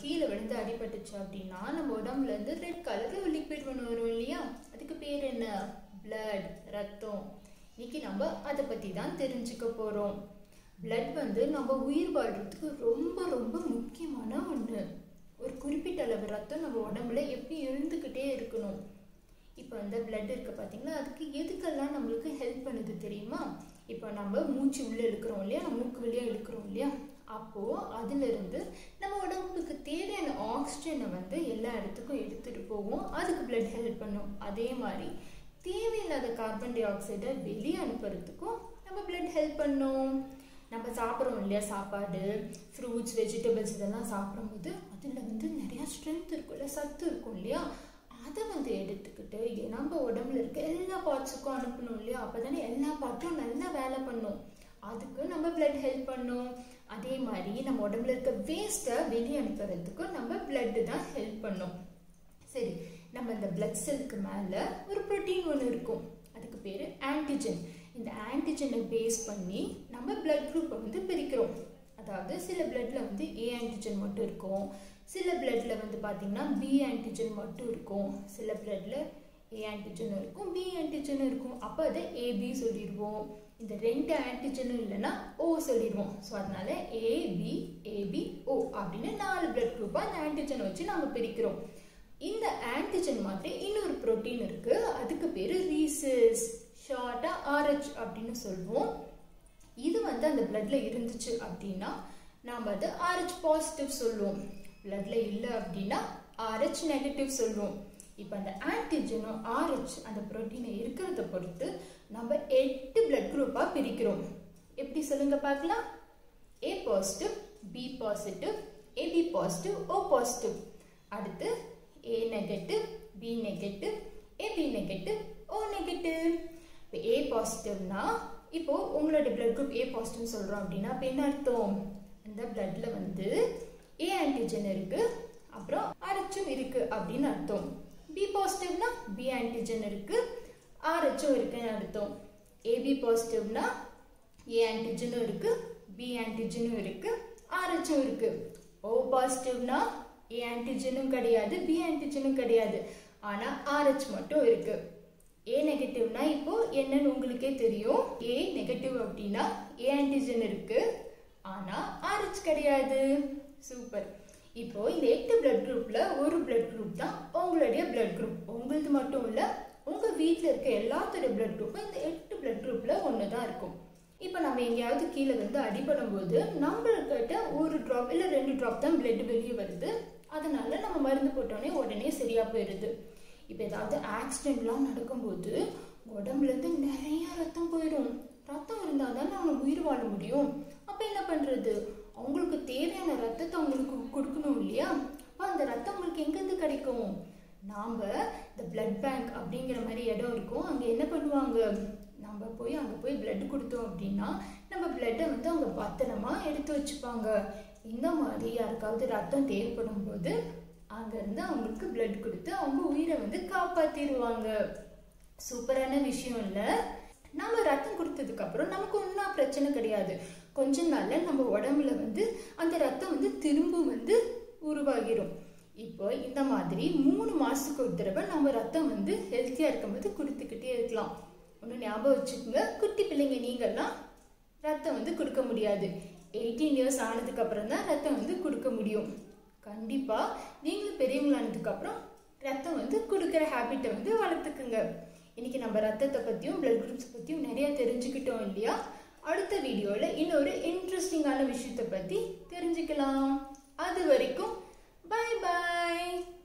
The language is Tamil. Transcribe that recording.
கீழே விழுந்து அடிபட்டுச்சு அப்படின்னா நம்ம உடம்புல இருந்து ரெட் கலர்ல ஒரு லிக்விட் ஒன்று வரும் இல்லையா அதுக்கு பேர் என்ன blood ரத்தம் இன்னைக்கு நம்ம அதை பத்தி தான் தெரிஞ்சுக்க போறோம் blood வந்து நம்ம உயிர் வாழ்றதுக்கு ரொம்ப ரொம்ப முக்கியமான ஒன்று ஒரு குறிப்பிட்ட அளவு ரத்தம் நம்ம உடம்புல எப்படி இருந்துக்கிட்டே இருக்கணும் இப்போ அந்த blood இருக்கு பார்த்தீங்களா அதுக்கு எதுக்கெல்லாம் நம்மளுக்கு ஹெல்ப் பண்ணுது தெரியுமா இப்போ நம்ம மூச்சு உள்ளே இழுக்கிறோம் இல்லையா நம்ம மூக்கு வழியாக இழுக்கிறோம் இல்லையா அப்போது அதிலிருந்து நம்ம உடம்புக்கு தேவையான ஆக்சிஜனை வந்து எல்லா இடத்துக்கும் எடுத்துகிட்டு போகும் அதுக்கு blood ஹெல்ப் பண்ணும் அதே மாதிரி தேவையில்லாத கார்பன் டை ஆக்சைடை வெளியே அனுப்புறதுக்கும் நம்ம blood ஹெல்ப் பண்ணும் நம்ம சாப்பிட்றோம் இல்லையா சாப்பாடு ஃப்ரூட்ஸ் வெஜிடபிள்ஸ் இதெல்லாம் சாப்பிடும்போது அதில் வந்து நிறையா ஸ்ட்ரென்த் இருக்கும்ல சத்து இருக்கும் இல்லையா அதை வந்து எடுத்துக்கிட்டு எ- நம்ம உடம்புல இருக்க எல்லா பார்ட்ஸுக்கும் அனுப்பணும் இல்லையா அப்போ தானே எல்லா பார்ட்டும் நல்லா வேலை பண்ணும் அதுக்கு நம்ம blood ஹெல்ப் பண்ணும் அதே மாதிரி நம்ம உடம்புல இருக்க வேஸ்ட்டை வெளியே அனுப்புறதுக்கும் நம்ம blood தான் ஹெல்ப் பண்ணும் சரி நம்ம இந்த blood செல்லுக்கு மேலே ஒரு ப்ரோட்டீன் ஒன்று இருக்கும் அதுக்கு பேர் ஆன்டிஜன் இந்த ஆன்டிஜனை பேஸ் பண்ணி நம்ம blood குரூப்பை வந்து பிரிக்கிறோம் அதாவது சில bloodல வந்து ஏ ஆன்டிஜன் மட்டும் இருக்கும் சில bloodல வந்து பார்த்தீங்கன்னா பி ஆன்டிஜன் மட்டும் இருக்கும் சில bloodல ஏ ஆன்டிஜன் இருக்கும் பி ஆன்டிஜன் இருக்கும் அப்போ அதை ஏபி சொல்லிடுவோம் இந்த ரெண்டு ஆன்டிஜனும் இல்லைன்னா ஓ சொல்லிடுவோம் ஸோ அதனால ஏபி ஏபி ஓ அப்படின்னு நாலு பிளட் குரூப்பாக அந்த ஆன்டிஜனை வச்சு நம்ம பிரிக்கிறோம் இந்த ஆன்டிஜன் மாதிரி இன்னொரு புரோட்டீன் இருக்கு அதுக்கு பேரு ரீசஸ் ஷார்ட்டா ஆர்ஹெச் அப்படின்னு சொல்லுவோம் இது வந்து அந்த பிளட்ல இருந்துச்சு அப்படின்னா நாம் அது ஆர்ஹெச் பாசிட்டிவ் சொல்லுவோம் பிளட்ல இல்லை அப்படின்னா ஆர்ஹெச் நெகட்டிவ் சொல்லுவோம் இப்போ அந்த ஆன்டிஜனும் ஆர்ஹெச் அந்த புரோட்டீனை இருக்கிறத பொறுத்து நம்ம எட்டு பிளட் குரூப்பாக பிரிக்கிறோம் எப்படி சொல்லுங்க பார்க்கலாம் A positive B positive AB positive O positive அடுத்து A negative B negative AB negative O negative இப்போ ஏ பாசிட்டிவ்னா இப்போ உங்களோட பிளட் குரூப் ஏ பாசிட்டிவ் சொல்கிறோம் அப்படின்னா இப்போ என்ன அர்த்தம் அந்த பிளட்ல வந்து ஏ ஆன்டிஜன் இருக்கு அப்புறம் ஆர்ஹெச்சும் இருக்கு அப்படின்னு அர்த்தம் பி பாசிட்டிவ்னா பி ஆன்டிஜன் இருக்கு ஆர்ஹெச்சும் இருக்குன்னு அர்த்தம் ஏபி பாசிட்டிவ்னா ஏ ஆன்டிஜனும் இருக்கு பி ஆன்டிஜனும் இருக்கு ஆர்ஹெச்சும் இருக்கு ஓ பாசிட்டிவ்னா ஏ ஆன்டிஜனும் கிடையாது பி ஆன்டிஜனும் கிடையாது ஆனா ஆர்ஹெச் மட்டும் இருக்கு ஏ நெகட்டிவ்னா இப்போ என்னன்னு உங்களுக்கே தெரியும் ஏ நெகட்டிவ் அப்படின்னா ஏ ஆன்டிஜன் இருக்கு ஆனா ஆர்ஹெச் கிடையாது சூப்பர் இப்போ இந்த எட்டு பிளட் குரூப்ல ஒரு பிளட் குரூப் தான் உங்களுடைய பிளட் குரூப் உங்களது மட்டும் இல்ல உங்க வீட்ல இருக்க எல்லாத்தோட பிளட் குரூப்பும் இந்த எட்டு பிளட் குரூப்ல ஒன்று தான் இருக்கும் இப்போ நம்ம எங்கேயாவது கீழே வந்து அடிபடும் போது நம்மள்கிட்ட ஒரு ட்ராப் இல்லை ரெண்டு ட்ராப் தான் பிளட் வெளியே வருது அதனால நம்ம மருந்து போட்டோடனே உடனே சரியா போயிடுது இப்போ ஏதாவது ஆக்சிடென்ட்லாம் நடக்கும்போது உடம்புல இருந்து நிறைய ரத்தம் போயிடும் ரத்தம் இருந்தால் தானே அவங்க உயிர் வாழ முடியும் அப்போ என்ன பண்ணுறது அவங்களுக்கு தேவையான ரத்தத்தை அவங்களுக்கு கொடுக்கணும் இல்லையா அப்போ அந்த ரத்தம் அவங்களுக்கு எங்கேருந்து கிடைக்கும் நாம் இந்த பிளட் பேங்க் அப்படிங்கிற மாதிரி இடம் இருக்கும் அங்கே என்ன பண்ணுவாங்க நம்ம போய் அங்கே போய் blood கொடுத்தோம் அப்படின்னா நம்ம பிளட்டை வந்து அவங்க பத்திரமா எடுத்து வச்சுப்பாங்க இந்த மாதிரி யாருக்காவது ரத்தம் தேவைப்படும் போது அங்கேருந்து அவங்களுக்கு blood கொடுத்து அவங்க உயிரை வந்து காப்பாற்றிடுவாங்க சூப்பரான விஷயம் இல்லை நம்ம ரத்தம் கொடுத்ததுக்கு அப்புறம் நமக்கு ஒன்றும் பிரச்சனை கிடையாது கொஞ்ச நாள்ல நம்ம உடம்புல வந்து அந்த ரத்தம் வந்து திரும்ப வந்து உருவாகிரும் இப்போ இந்த மாதிரி மூணு மாசத்துக்கு ஒரு தடவை நம்ம ரத்தம் வந்து ஹெல்த்தியா இருக்கும்போது கொடுத்துக்கிட்டே இருக்கலாம் ஒன்று ஞாபகம் வச்சுக்கோங்க குட்டி பிள்ளைங்க நீங்கள்லாம் ரத்தம் வந்து கொடுக்க முடியாது எயிட்டீன் இயர்ஸ் ஆனதுக்கு அப்புறம் தான் ரத்தம் வந்து கொடுக்க முடியும் கண்டிப்பா நீங்களும் பெரியவங்களானதுக்கு அப்புறம் ரத்தம் வந்து கொடுக்குற ஹேபிட்டை வந்து வளர்த்துக்குங்க இன்னைக்கு நம்ம ரத்தத்தை பத்தியும் பிளட் குரூப்ஸ் பத்தியும் நிறைய தெரிஞ்சுக்கிட்டோம் இல்லையா அடுத்த வீடியோல இன்னொரு இன்ட்ரெஸ்டிங்கான விஷயத்தை பத்தி தெரிஞ்சுக்கலாம் அது வரைக்கும் பை பாய்